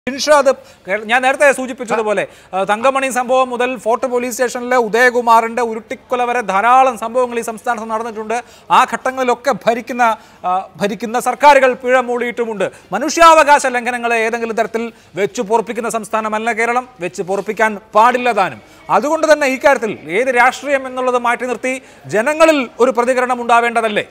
ഇൻഷാദ് കേ- ഞാൻ നേരത്തെ സൂചിപ്പിച്ചതുപോലെ ആ, തങ്കമണി സംഭവം മുതൽ ഫോർട്ട് പോലീസ് സ്റ്റേഷനിലെ ഉദയകുമാറിന്റെ ഉരുട്ടിക്കൊല വരെ ധാരാളം സംഭവങ്ങൾ ഈ സംസ്ഥാനത്ത് നടന്നിട്ടുണ്ട് ആ ഘട്ടങ്ങളിലൊക്കെ ഭരിക്കുന്ന ആ, ഭരിക്കുന്ന സർക്കാരുകൾ പിഴ മൂടിയിട്ടുമുണ്ട് മനുഷ്യാവകാശ ലംഘനങ്ങളെ ഏതെങ്കിലും തരത്തിൽ വെച്ച് പൊറപ്പിക്കുന്ന സംസ്ഥാനമല്ല കേരളം വെച്ച് പൊറപ്പിക്കാൻ പാടില്ല താനും അതുകൊണ്ട് തന്നെ ഈ കാര്യത്തിൽ ഏത് രാഷ്ട്രീയം എന്നുള്ളത് മാറ്റി നിർത്തി ജനങ്ങളിൽ ഒരു പ്രതികരണം ഉണ്ടാവേണ്ടതല്ലേ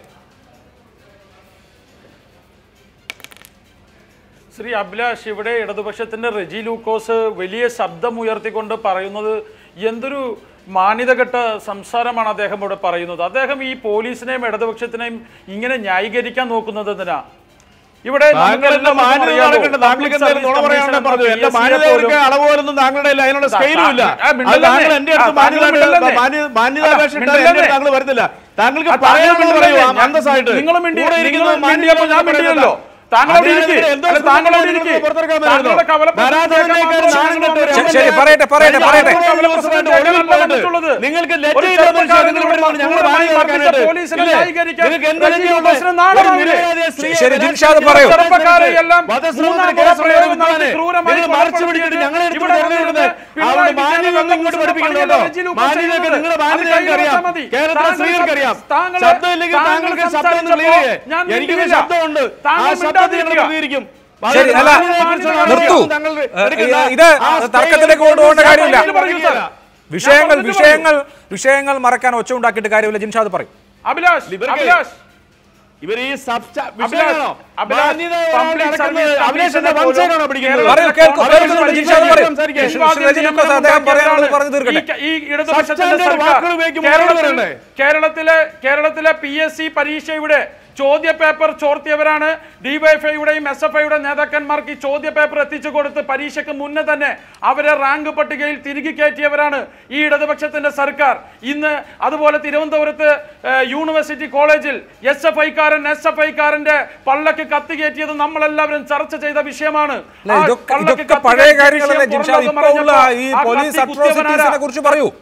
ശ്രീ അഭിലാഷ് ഇവിടെ ഇടതുപക്ഷത്തിന്റെ റെജി ലൂക്കോസ് വലിയ ശബ്ദം ഉയർത്തിക്കൊണ്ട് പറയുന്നത് എന്തൊരു മാന്യതകെട്ട സംസാരമാണ് അദ്ദേഹം ഇവിടെ പറയുന്നത് അദ്ദേഹം ഈ പോലീസിനെയും ഇടതുപക്ഷത്തിനെയും ഇങ്ങനെ ന്യായീകരിക്കാൻ നോക്കുന്നത് എന്തിനാ ഇവിടെ താങ്കൾ എന്റെ നമുക്കെല്ലാം മാന്യത അറിയാലോ, നടക്കട്ടെ താങ്കൾക്ക് പബ്ലിക് എന്തെങ്കിലും നുണ സർവീസ് പറയാനാണ് കമ്മീഷൻ പറഞ്ഞത് എന്റെ PSC യെ മാന്യതയൊക്കെ പോലും- അളവുപോലൊന്നും താങ്കളുടെ ഇല്ല അതിനുള്ള സ്കെയിലും ഇല്ല ആ, അത് മിണ്ടല്ലേ? താങ്കൾ എന്റെ അടുത്ത് ആ, താങ്കൾ മിണ്ടല്ലേ? മാന്യതാപേക്ഷ അല്ല, എന്റെ അടുത്ത് മിണ്ടല്ലേ? താങ്കൾ വരുന്നില്ല താങ്കൾക്ക് ആ, താങ്കൾ പറയാനുള്ളത് മിണ്ടല്ലേ? പറയൂ ഞാൻ- അന്തസ്സായിട്ട് നിങ്ങൾ മിണ്ടി- കൂടെ നിങ്ങൾ ഇരിക്കുന്നത് മിണ്ടിയപ്പോൾ ഞാൻ മാന്യതയോടെ മിണ്ടിയല്ലോ. പറയുന്നത്. താങ്കൾ അവിടെ അതിനാണ് ഇരിക്ക്. എന്തോ അല്ല, താങ്കൾ അവിടെ സുഹൃത്തുക്കളെ ഇരിക്ക്. പുറത്തിറക്കാൻ താങ്കളുടെ വരുന്നു. കവലപ്പുറത്ത് ധാരാളത്തിനേക്കാൾ കേൾക്കാൻ നാണം കെട്ട ഒരു മാത്രം ശരി, പറയട്ടെ, പറയട്ടെ, കഴിഞ്ഞ പറയട്ടെ. ആറ് ഏഴ് ദിവസമായിട്ട് ഒളിവിൽ പോയിട്ട് നിങ്ങൾക്ക് ലജ്ജയില്ലാത്ത വിഷയം നിങ്ങൾ ഇവിടെ വന്ന് ഞങ്ങളെ മാന്യത കാണിക്കാനായിട്ട്. പോലീസിനെ ഇല്ലേ? ന്യായീകരിക്കാൻ നിങ്ങൾക്ക് എന്ത് റെജി ലജ്ജയുണ്ട്? ലൂക്കോസിന് ഒരു നാണമാവില്ലേ? നിരപരാധിയെ സ്ത്രീയെ ശരി, ബലാത്സംഗം ജിൻഷാദ് പറയൂ. ചെയ്ത ചെറുപ്പക്കാരെ എല്ലാം വധശ്രമത്തിന് മൂന്നാം കേസ് പ്രയോഗം കൊടുക്കാൻ നടത്തി ക്രൂരമായി നിങ്ങൾ മറച്ചു കൊലപ്പെടുത്തിയിട്ട് പിടിച്ചിട്ട് ഞങ്ങളെ എടുത്ത് ഇവിടെ കൊണ്ടുവരുന്നത് പിണറായി അവരുടെ വിജയനെ മാന്യത വെള്ളം ഇങ്ങോട്ട് കുടിച്ചിട്ട് പഠിപ്പിക്കണ്ടോ റെജി ലൂക്കോസ് മാന്യതയൊക്കെ ചെയ്യുന്നത്. നിങ്ങളുടെ അത് മാന്യത കയ്യിൽ അറിയാം വെച്ചാൽ മതി. കേരളത്തിലെ താങ്കൾ സ്ത്രീകൾക്ക് അറിയാം താങ്കൾ- ശബ്ദമില്ലെങ്കിൽ താങ്കൾ താങ്കൾക്ക് ശബ്ദം ഒന്ന് സംസാരിച്ചപ്പോൾ ക്ലിയർ ചെയ്യേ ഞാൻ എനിക്ക് മിണ്ടിയില്ല. ശബ്ദമുണ്ട് ആ താങ്കൾ ശബ്ദത്തിൽ ഞങ്ങൾ മിണ്ടാതിരിക്കുക. പ്രതികരിക്കും ശരി അല്ല നിർത്തൂ ഏഹ്, ഇത് തർക്കത്തിലേക്ക് കൊണ്ടുപോകേണ്ട കാര്യമില്ല വിഷയങ്ങൾ വിഷയങ്ങൾ വിഷയങ്ങൾ മറക്കാൻ ഒച്ച ഉണ്ടാക്കിയിട്ട് കാര്യമില്ല ജിൻഷാദ് പറയും അഭിലാഷ് ഇവർക്ക് അഭിലാഷ് ഇവർ ഈ സബ്സ്റ്റ അഭിലാഷ്, വിഷയമാണോ അഭിലാഷ്, മാന്യത പബ്ലിക് നടക്കുന്നത് സർവീസ് അഭിലാഷിന്റെ കമ്മീഷനെ വംശജനാണോ പഠിക്കുന്നത് പോലും പറയൂ, കേൾക്കൂ, കേരളത്തിൽ കേൾക്കുന്നുണ്ട്, ഈ ജിൻഷാദ് പറയും. സംസാരിക്കാൻ ശ്രീ ഇസ്ലാമിക രജനി നിയമം മുക്കോസ് അദ്ദേഹം ഉണ്ടാക്കിയവരാണ്. പറയാനുള്ളത് പറഞ്ഞു തീർക്കട്ടെ. ഈ- ഈ ഇടതുപക്ഷത്തിന്റെ സബ്സ്റ്റാൻഡേർഡ് സർക്കാർ വാക്കുകൾ ഉപയോഗിക്കുമ്പോൾ കേരളത്തിൽ- പറയണ്ടേ? കേരളത്തിലെ കേരളത്തിലെ പി എസ് സി പരീക്ഷയുടെ ചോദ്യ പേപ്പർ ചോർത്തിയവരാണ് ഡിവൈഎഫ്ഐയുടെയും എസ് എഫ് ഐയുടെ നേതാക്കന്മാർക്ക് ഈ ചോദ്യ പേപ്പർ എത്തിച്ചു കൊടുത്ത് പരീക്ഷയ്ക്ക് മുന്നേ തന്നെ അവരെ റാങ്ക് പട്ടികയിൽ തിരികെ കയറ്റിയവരാണ് ഈ ഇടതുപക്ഷത്തിന്റെ സർക്കാർ ഇന്ന് അതുപോലെ തിരുവനന്തപുരത്ത് ഏഹ്, യൂണിവേഴ്സിറ്റി കോളേജിൽ എസ് എഫ് ഐക്കാരൻ എസ് എഫ് ഐക്കാരന്റെ പള്ളക്ക് കത്തി കയറ്റിയത് നമ്മളെല്ലാവരും ചർച്ച ചെയ്ത വിഷയമാണ് അല്ല, ആ ഇതൊക്കെ പള്ളക്ക് ഇതൊക്കെ കത്തി പഴയ കയറ്റിയ കാര്യങ്ങളല്ലേ വിഷയം ജിൻഷാദ് പുറംലോകം ഇപ്പോൾ ഉള്ള ഈ അറിഞ്ഞപ്പോൾ ആ പോലീസ് കത്തി കുത്തിയവനാരാ? അട്രോസിറ്റീസിനെ കുറിച്ച് പറയൂ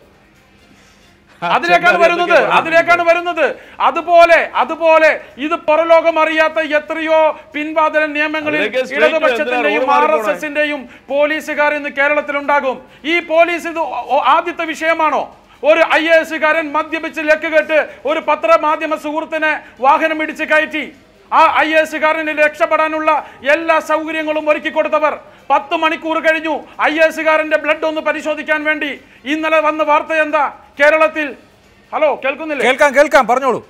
അതിലേക്കാണ് വരുന്നത് അതിലേക്കാണ് വരുന്നത് അതുപോലെ അതുപോലെ ഇത് പുറലോകം അറിയാത്ത എത്രയോ പിൻവാതില നിയമങ്ങളിൽ അതിലേക്ക് straight ഇടതുപക്ഷത്തിന്റെയും എന്തിനാ ആർ റോഡ് എസ് എസിന്റെയും പോലീസുകാർ ഇന്ന് കേരളത്തിലുണ്ടാകും ഈ പോലീസ് ഇത് ഒ- ആദ്യത്തെ വിഷയമാണോ ഒരു ഐ എ എസുകാരൻ മദ്യപിച്ച് ലക്ക് കെട്ട് ഒരു പത്രമാധ്യമ സുഹൃത്തിനെ വാഹനം ഇടിച്ച് കയറ്റി ആ ഐ എ എസുകാരന് രക്ഷപ്പെടാനുള്ള എല്ലാ സൗകര്യങ്ങളും ഒരുക്കി കൊടുത്തവർ പത്ത് മണിക്കൂർ കഴിഞ്ഞു ഐ എ എസുകാരന്റെ ബ്ലഡ് ഒന്ന് പരിശോധിക്കാൻ വേണ്ടി ഇന്നലെ വന്ന വാർത്ത എന്താ കേരളത്തിൽ ഹലോ കേൾക്കുന്നില്ലേ കേൾക്കാം കേൾക്കാം പറഞ്ഞോളൂ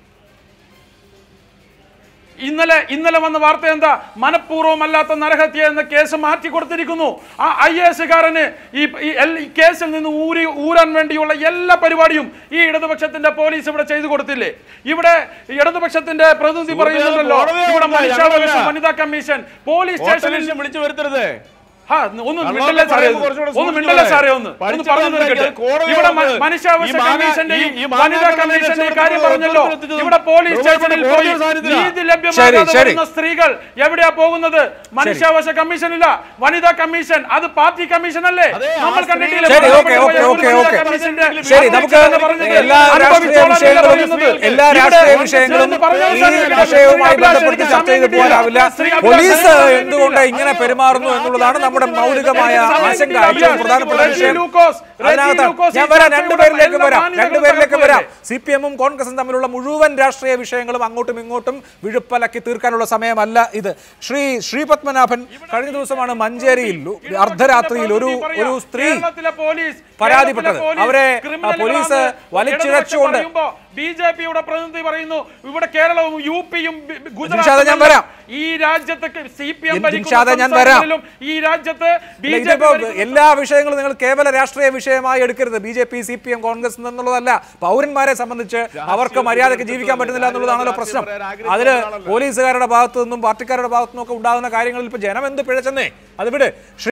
ഇന്നലെ ഇന്നലെ വന്ന വാർത്ത എന്താ മനഃപൂർവ്വമല്ലാത്ത നരഹത്യ എന്ന കേസ് മാറ്റി കൊടുത്തിരിക്കുന്നു ആ ഐ എസ് കാരന് ഈ ഈ എൽ- ഈ കേസിൽ നിന്ന് ഊരി ഊരാൻ വേണ്ടിയുള്ള എല്ലാ പരിപാടിയും ഈ ഇടതുപക്ഷത്തിന്റെ പോലീസ് ഇവിടെ ചെയ്തു കൊടുത്തില്ലേ ഇവിടെ ഇടതുപക്ഷത്തിന്റെ പ്രതിനിധി പറയുന്നുണ്ടല്ലോ കോടതിയെ ഇവിടെ വിളിച്ചാ മനുഷ്യാവകാശ ഞങ്ങളല്ല. വനിതാ കമ്മീഷൻ പോലീസ് സ്റ്റേഷനിൽ സ്റ്റേഷനിൽ വിളിച്ചു വരുത്തരുത് ഹാ, ഒന്ന് കള്ളവൊക്കെ മിണ്ടല്ലേ സാറേ പറയുമ്പോൾ ഒന്ന്. കുറച്ചുകൂടെ ഒന്ന് സൂക്ഷിച്ചു മിണ്ടല്ലേ പറയ്. സാറേ ഒന്ന് ഒന്ന് പഠിച്ചു പറഞ്ഞു വന്നിട്ട് തീർക്കട്ടെ കോടതി ഇവിടെ മ- വന്നത് മനുഷ്യാവകാശ ഈ മാങ്ങ- കമ്മീഷന്റെയും ഈ- ഈ വനിതാ മാങ്ങാ കമ്മീഷന്റെയും കമ്മീഷൻ കാര്യം പറഞ്ഞല്ലോ ഉൾപ്പെടുത്തിയത് ഇവിടെ പോലീസ് ബഹുമാനപ്പെട്ട സ്റ്റേഷനിൽ കോടതി പോയി സാന്നിധ്യത്തിലാ. നീതി ശരി, ലഭ്യമാകാതെ ശരി. വരുന്ന സ്ത്രീകൾ എവിടെയാ പോകുന്നത് മനുഷ്യാവകാശ കമ്മീഷൻ ഇല്ല വനിതാ കമ്മീഷൻ അത് പാർട്ടി കമ്മീഷൻ അല്ലേ അതെ, ആ നമ്മൾ സ്ത്രീ- കണ്ടിട്ടില്ലേ ശരി, ബഹുമാനപ്പെട്ട ഓക്കേ, ഓക്കേ, ഒരു ഓക്കേ, വനിതാ ഓക്കേ. കമ്മീഷന്റെ ശരി നമുക്ക് അധ്യക്ഷൻ എന്ന് പറഞ്ഞത് എല്ലാ രാഷ്ട്രീയ അനുഭവിച്ചോളാം വിഷയങ്ങളും പറയുന്നത്. എല്ലാ ഇവിടെ രാഷ്ട്രീയ വിഷയങ്ങളും എന്ന് പറഞ്ഞത് ഈ സാറേ, വിഷയവുമായി അഭിലാഷ് ബന്ധപ്പെടുത്തി എനിക്ക് ചർച്ച ചെയ്ത് സമയം പോകാനാവില്ല ശ്രീ അഭിലാഷ് പോലീസ് സമയം എന്തുകൊണ്ട് കിട്ടിയില്ല. ഇങ്ങനെ പെരുമാറുന്നു എന്നുള്ളതാണ് നമ്മുടെ മൗലികമായ ആശങ്ക ഏറ്റവും പ്രധാനപ്പെട്ട റെജി വിഷയം ലൂക്കോസ്, റെജി അതിനകത്ത് ലൂക്കോസ് ഞാൻ ഈ വരാം ചർച്ചയുടെ രണ്ടുപേരിലേക്ക് എല്ലാ വരാം മാന്യതകളും രണ്ടുപേരിലേക്ക് വരാം തകർക്കുകയല്ലേ? സി പി എമ്മും കോൺഗ്രസും തമ്മിലുള്ള മുഴുവൻ രാഷ്ട്രീയ വിഷയങ്ങളും അങ്ങോട്ടും ഇങ്ങോട്ടും വിഴുപ്പലക്കി തീർക്കാനുള്ള സമയമല്ല ഇത് ശ്രീ ശ്രീ പത്മനാഭൻ കഴിഞ്ഞ ദിവസമാണ് മഞ്ചേരിയിൽ അർദ്ധരാത്രിയിൽ ഒരു ഒരു സ്ത്രീ പരാതിപ്പെട്ടത്. അവരെ, ആ, പോലീസ് വലിച്ചിഴച്ചുകൊണ്ട് ബി ജെ പിയുടെ പ്രതിനിധി പറയുന്നു ഇവിടെ കേരളവും യു പിയും ജിൻഷാദെ, ഞാൻ വരാം. ഈ രാജ്യത്ത് സി പി എം ജിൻഷാദെ, ഞാൻ വരാം. ഈ രാജ്യത്ത് ബി ഇല്ല, ജെ ഇതിപ്പോ എല്ലാ വിഷയങ്ങളും നിങ്ങൾ കേവല രാഷ്ട്രീയ വിഷയമായി എടുക്കരുത് B J P C P M Congress എന്നുള്ളതല്ല പൗരന്മാരെ സംബന്ധിച്ച് അവർക്ക് മര്യാദയ്ക്ക് ജീവിക്കാൻ പറ്റുന്നില്ല എന്നുള്ളതാണല്ലോ പ്രശ്നം അതില് പോലീസുകാരുടെ ഭാഗത്തു നിന്നും പാർട്ടിക്കാരുടെ ഭാഗത്തു നിന്നും ഒക്കെ ഉണ്ടാകുന്ന കാര്യങ്ങളിൽ ഇപ്പൊ ജനം എന്ത് പിഴച്ചെന്നേ അത് വിട് ശ്രീ